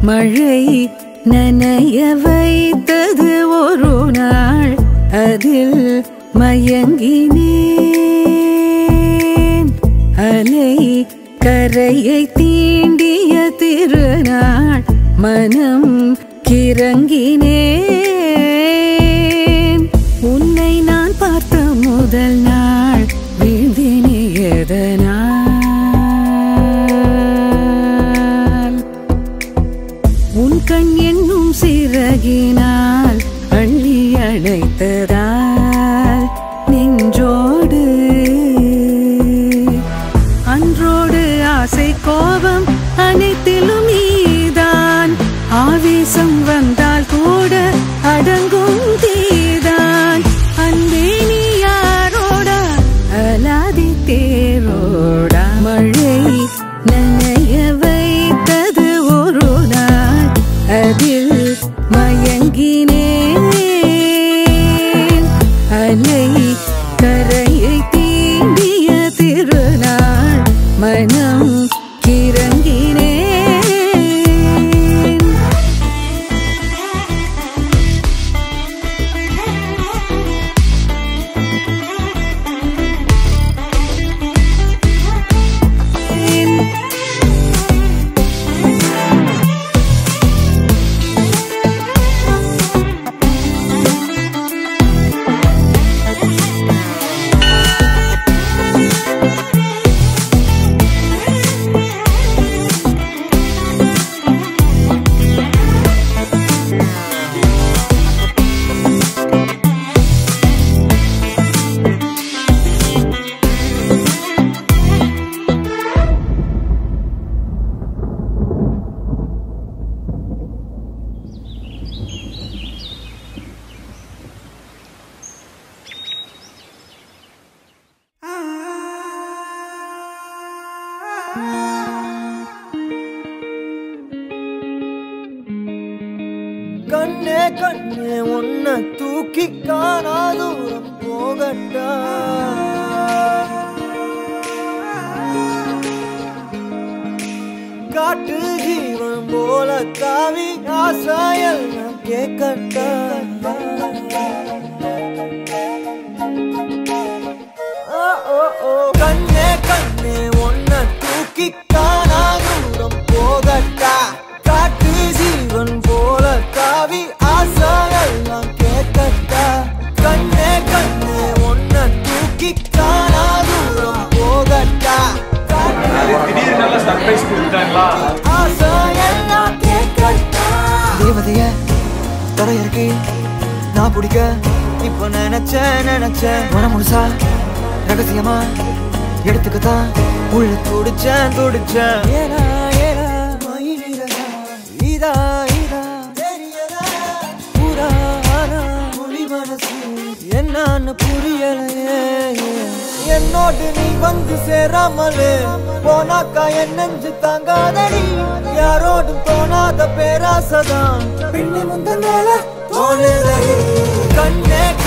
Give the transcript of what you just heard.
மழை நனைய வைத்தது ஒரு நாள் அதில் மயங்கினேன் அலை கரையை தீண்டிய திருநாள் மனம் கிறங்கினேன் உன்னை நான் பார்த்த முதல் நாள் வீழ்ந்தினே எதனால் உன் கண் என்னும் சிறகினால் அள்ளி அழைத்ததால் நெஞ்சோடு அன்றோடு ஆசை கோபம் அனைத்திலும் நீதான் ஆவேசம் வந்தால் கூட அடங்கும் தீதான் அன்பே நீ யாரோடா அலாதி தேரோடா மழை நனைய வைத்தது ஒரு நாள் அதில் மயங்கினேன் அலை கரையை தீண்டிய திருநாள் மனம் கிறங்கினேன் கண்ணே கண்ணே உன்னை தூக்கி காணா தூரம் போகட்டா காட்டு ஜீவன் போல தாவி ஆசாயெல்லாம் கேட்கட்டா ஓ, ஓ, ஓ. கண்ணே கண்ணே உன்னை தூக்கி காணா தூரம் போகட்டா காட்டு ஜீவன் போல தாவி ஆசாயெல்லாம் கேட்கட்டா கண்ணே கண்ணே உன்னை தூக்கி காணா தூரம் போகட்டா திடீர்னு சர்ப்ரைஸ் கொடுத்தாங்களா ஆசாயெல்லாம் கேட்கட்டா தேவதைய தரையிறக்கி நான் பிடிக்க இப்ப நினைச்சேன் நினைச்சேன் மனம் முழுசா ரகசியமா எடுத்துக்கத்தான் உள்ள துடிச்சேன் துடிச்சேன் ஏனா ஏனா மயிலிறதா இதா இதா தெரியதா புறா ஆனா புலி மனசு என்னன்னு புரியலையே என்னோடு நீ வந்து சேராமலே போனாக்கா என் நெஞ்சு தாங்காதடி யாரோடும் தோணாத பேராசதான் பின்னி முந்த மேல தோணுதடி கண்ணே